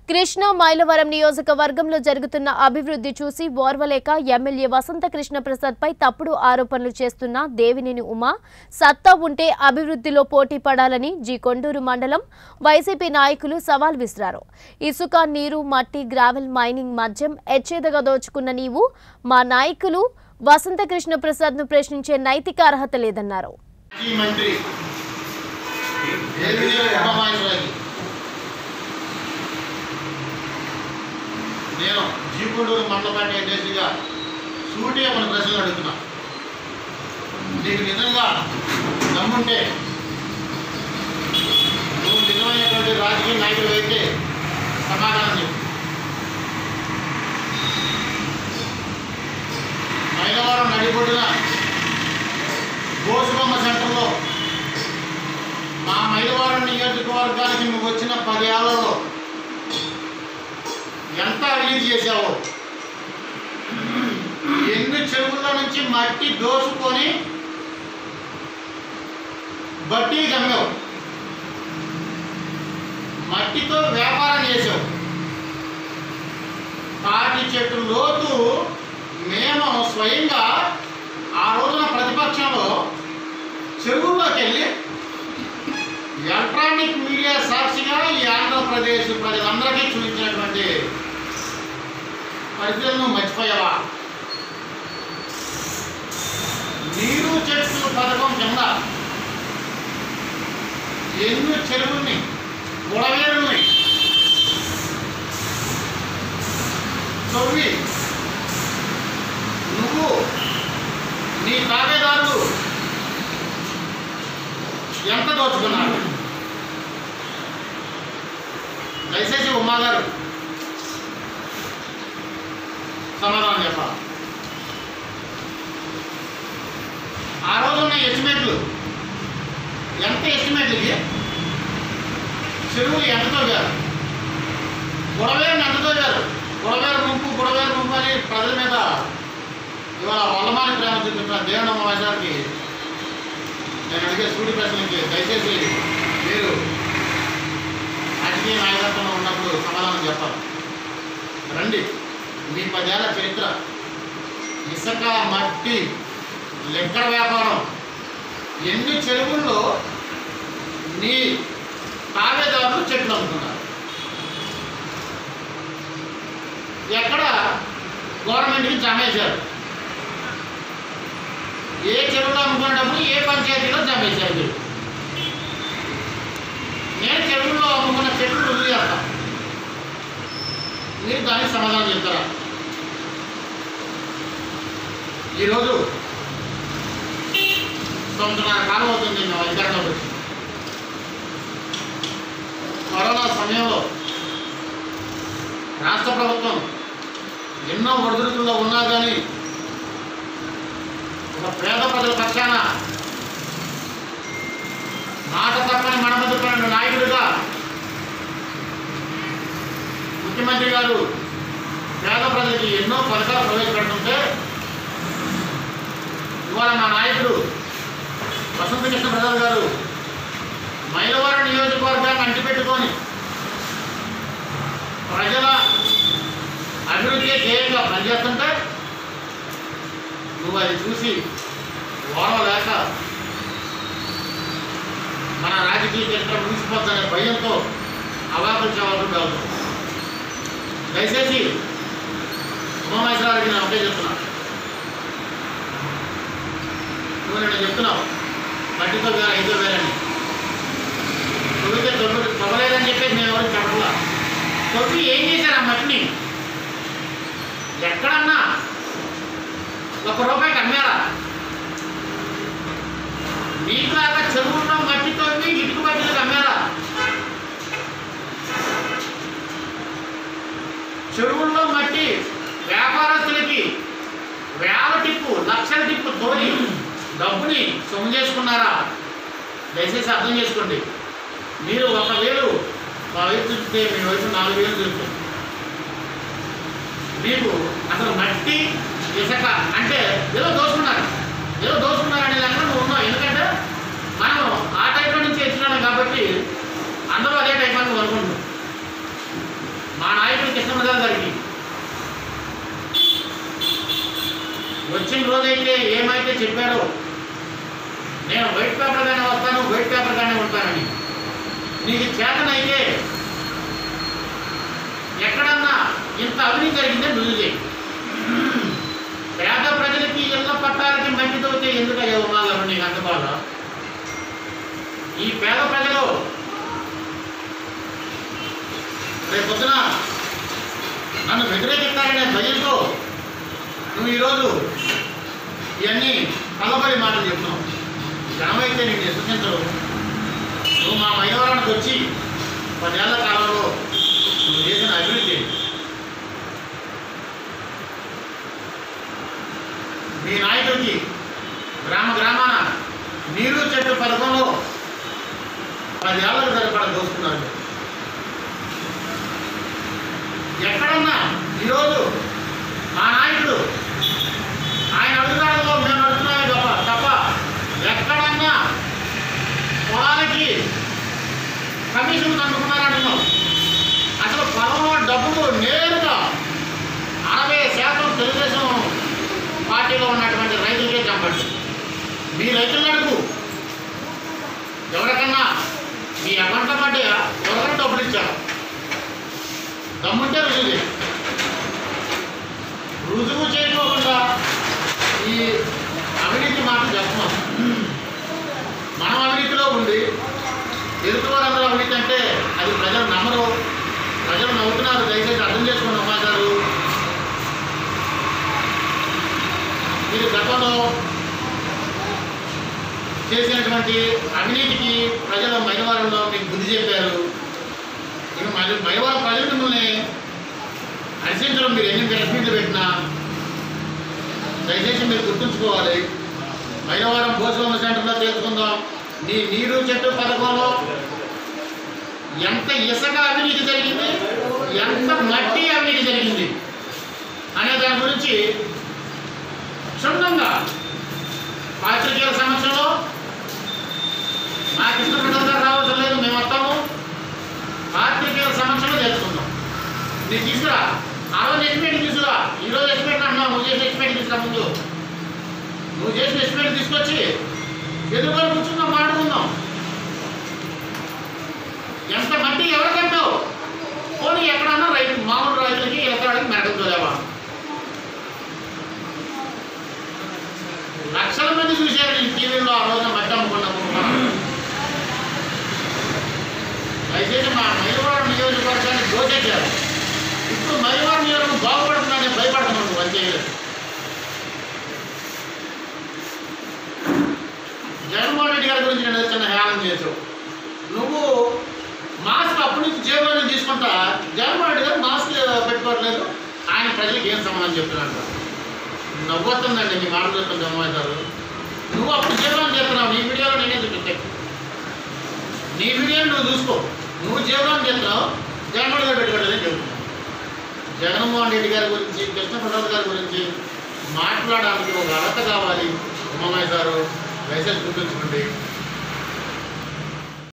కృష్ణా మైలవరం నియోజకవర్గంలో జరుగుతున్న అభివృద్ధి చూసి ఓర్వలేక ఎమ్మెల్యే వసంత కృష్ణ ప్రసాద్ పై తప్పుడు ఆరోపణలు చేస్తున్న దేవినేని ఉమా సత్తా ఉంటే అభివృద్ధిలో పోటీ పడాలని జీ కొండూరు మండలం వైసీపీ నాయకులు సవాల్ విసిరారు ఇసుక నీరు మట్టి గ్రావెల్ మైనింగ్ మద్యం ఎచ్చేదగా దోచుకున్న నీవు మా నాయకులు వసంత కృష్ణ ప్రసాద్ ను ప్రశ్నించే నైతిక అర్హత లేదన్నారు మాజీ మంత్రి దేవిదేవి ఉమామహేశ్వరరావు నేను జీకొండూరు మండల పార్టీ అధ్యక్షుడిగా సూటిగా మన ప్రశ్నలు అడుగుతున్నా నీకు నిజంగా దమ్ముంటే నువ్వు నిజమైనటువంటి రాజకీయ నాయకుడు అయితే సమాధానం చెప్పు మైలవరం నడిబొడ్డున గోసుబొమ్మ సెంటర్లో మా మైలవరం నియోజకవర్గానికి నువ్వు వచ్చిన పది ఏళ్లలో ఎంత రిలీజ్ చేశావు ఎన్ని చెరువుల నుంచి మట్టి దోసుకొని బట్టి కమ్మావు మట్టితో వ్యాపారం చేసావు తాటి చెట్టు లోతు మేము స్వయంగా ఆ రోజున ప్రతిపక్షంలో చెరువుల్లోకి వెళ్ళి ఎలక్ట్రానిక్ మీడియా సాక్షిగా ఈ ఆంధ్రప్రదేశ్ ప్రజలందరికీ చూపించినటువంటి పరిస్థితులను మర్చిపోయావా నీరు చెట్లు పథకం కింద ఎన్ని చెరువుల్ని బుడవేరుల్ని తవ్వి నువ్వు నీ తాబేదారులు ఎంత దోచుకున్నారు దయచేసి ఉమ్మా గారు సమాధానం చెప్పాలి ఆ రోజు ఉన్న ఎస్టిమేట్లు ఎంత ఎస్టిమేట్లకి చెరువులు ఎంత తవ్వారు బుడవేరు ఎంత తవ్వారు బుడవేరు ముంపు బుడవేరు ముంపు అని ప్రజల మీద ఇవాళ వల్లమాని ప్రేమ చూపించిన దేవుడమ్మ వైశాఖకి నేను అడిగే సూటి ప్రశ్నలకి దయచేసి మీరు రాజకీయ నాయకత్వంలో ఉన్నప్పుడు సమాధానం చెప్పాలి రండి మీ పదేళ్ల చరిత్ర ఇసుక మట్టి లెక్కల వ్యాపారం ఎన్ని చెరువుల్లో నీ తావేదారులు చెట్లు అమ్ముతున్నారు ఎక్కడ గవర్నమెంట్కి జమ చేశారు ఏ చెరువులో అమ్ముకునేటప్పుడు ఏ పంచాయతీలో జమ చేశారు మీరు నేను చెరువుల్లో అమ్ముకున్న చెట్లు రుజువు చేస్తా మీరు దానికి సమాధానం చెప్తారా ఈరోజు సంవత్సరాల కాలం అవుతుంది మేము అధికారంలోకి వచ్చి కరోనా సమయంలో రాష్ట్ర ప్రభుత్వం ఎన్నో ఒడిదుడుకుల్లో ఉన్నా కానీ ఒక పేద ప్రజల పక్షాన మాట తప్పని మనమదుకున్న నాయకుడిగా ముఖ్యమంత్రి గారు పేద ప్రజలకి ఎన్నో పథకాలు ప్రవేశపెడుతుంటే ఇవాళ మా నాయకుడు వసంత కృష్ణ ప్రసాద్ గారు మైలవరం నియోజకవర్గాన్ని అంటిపెట్టుకొని ప్రజల అభివృద్ధి ధ్యేయంగా పనిచేస్తుంటే నువ్వు అది చూసి ఓడవలేక మన రాజకీయ చరిత్ర ముగిసిపోద్దనే భయంతో అవాకులు చవాకులు కాదు దయచేసి ఉమామేశ్వరానికి నేను ఒకటే చెప్తున్నా నువ్వు నేను చెప్తున్నావు మట్టితో వేరే ఐదో వేరని తొమ్మిది తొమ్మిది తవ్వలేదని చెప్పేసి నేను ఎవరికి చెప్పట్లా తొమ్మిది ఏం చేశారు ఆ మట్టిని ఎక్కడన్నా ఒక రూపాయికి అమ్మారా మీకులాగా చెరువుల్లో మట్టితో ఇటుక మట్టిలకు అమ్మారా చెరువుల్లో మట్టి వ్యాపారస్తులకి వేల టిప్పు లక్షల టిప్పు తోలి డబ్బుని సొమ్ము చేసుకున్నారా దయచేసి అర్థం చేసుకోండి మీరు ఒక వేలు మా వయసు చూస్తే మీ వయసు నాలుగు వేలు చూస్తుంది మీకు అసలు మట్టి ఇసుక అంటే ఏదో దోచుకున్నారు ఏదో దోచుకున్నారు అనే దాంట్లో నువ్వు ఉన్నావు ఎందుకంటే మనం ఆ టైప్లో నుంచి వచ్చినాం కాబట్టి అందరూ అదే టైప్ అని నువ్వు అనుకుంటున్నావు కృష్ణప్రసాద్ గారికి వచ్చిన రోజైతే ఏమైతే చెప్పారో నేను వైట్ పేపర్గానే వస్తాను వైట్ పేపర్గానే ఉంటానని నీకు చేతనైతే ఎక్కడన్నా ఇంత అవినీతి జరిగిందని రుజువు చేయి పేద ప్రజలకి ఇళ్ళ పట్టాలకి మట్టి తోతే ఎందుకు అయ్యా ఉమాగారు నీకు అంత బాధ ఈ పేద ప్రజలు రేపు పొద్దున నన్ను వ్యతిరేకిస్తారనే భయంతో నువ్వు ఈరోజు ఇవన్నీ కలబడి మాటలు చెప్తున్నావు జనమైతే నేను విశ్వసించరు నువ్వు మా మైలవరానికి వచ్చి పదేళ్ల కాలంలో నువ్వు చేసిన అభివృద్ధి మీ నాయకుడికి గ్రామ గ్రామాన నీరు చెట్టు పథకంలో పదేళ్లకు సరిపడ దోస్తున్నారు ఎక్కడన్నా ఈరోజు మా నాయకుడు ఆయన అడుగుతాడలో మేము నడుస్తున్నామే తప్ప తప్ప ఎక్కడన్నా పొలాలకి కమిషన్ అందుకున్నారంటున్నాం అసలు పొలంలో డబ్బులు నేరుగా అరవై శాతం తెలుగుదేశం పార్టీలో ఉన్నటువంటి రైతులకే చంపండి మీ రైతులను అడుగు ఎవరికన్నా మీ అకౌంట్లో పడ్డ ఎవరికైనా డబ్బులు ఇచ్చారు దమ్ముంటే రుజువు చేయి రుజువు చేయకోకుండా ఈ అవినీతి మాటలు చెప్పమా మనం అవినీతిలో ఉండి ఎదుటి వారందరూ అవినీతి అంటే అది ప్రజలు నమ్మరు ప్రజలు నవ్వుతున్నారు దయచేసి అర్థం చేసుకోండి అమ్మా గారు మీరు గతంలో చేసినటువంటి అవినీతికి ప్రజల మైనవారంలో మీకు బుద్ధి చెప్పారు ఇక మరి మైనవారం ప్రజలు మిమ్మల్ని హర్షించడం మీరు ఎన్ని ప్రెస్ మీట్లు పెట్టినా దయచేసి మీరు గుర్తుంచుకోవాలి మైనవారం భోజనం సెంటర్లో తెలుసుకుందాం నీ నీరు చెట్టు పథకంలో ఎంత ఇసుక అవినీతి జరిగింది ఎంత మట్టి అవినీతి జరిగింది అనే దాని గురించి క్షుణ్ణంగా పాత్రికేయుల సమక్షంలో మా కృష్ణప్రసాద్ గారు రావడం లేదు మేము వస్తాము పాత్రికేయుల సమక్షంలో తెలుసుకుందాం నీకు తీసుకురా ఆ రోజు ఎస్టిమేట్ తీసుకురా ఈ రోజు ఎస్టిమేట్ అంటున్నావు నువ్వు చేసిన ఎస్టిమేట్ తీసుకురా ముందు నువ్వు చేసిన ఎస్టిమేట్ తీసుకొచ్చి ఎదురుకొని కూర్చుందాం మాట్లాడుకుందాం ఎంత మట్టి ఎవరికంటావు పోనీ ఎక్కడన్నా రైతు మామూలు రైతులకి ఎకరాడికి మెరగలేవా లక్షల మంది చూశారు ఈ టీవీలో ఆ రోజున మట్టి అమ్ముకున్నప్పుడు దయచేసి మా మైలవరం నియోజకవర్గాన్ని దోచేశారు ఇప్పుడు మైలవరం నియోజకవర్గం బాగుపడుతుందని భయపడుతున్నాను నువ్వు అంతే జగన్మోహన్ రెడ్డి గారి గురించి నేను చిన్న హేళన చేసావు నువ్వు మాస్క్ అప్పటి నుంచి జేబులో నుంచి తీసుకుంటా జగన్మోహన్ రెడ్డి గారు మాస్క్ పెట్టుకోవట్లేదు ఆయన ప్రజలకు ఏం సమాధానం చెప్తున్నాడు నవ్వుతుందండి నీ మాట చెప్తుంది జగన్మోహన్ గారు నువ్వు అప్పుడు జేబులో చెప్తున్నావు నీ వీడియోలో నేనే చూపించాను నీ వీడియోని నువ్వు చూసుకో నువ్వు జేబులో చెప్తున్నావు జగన్మోహన్ గారు పెట్టుకోవట్లేదని చెప్తున్నావు జగన్మోహన్ రెడ్డి గారి గురించి కృష్ణప్రసాద్ గారి గురించి మాట్లాడడానికి ఒక అర్హత కావాలి ఉమామయ్య గారు దయచేసి గుర్తుంచుకోండి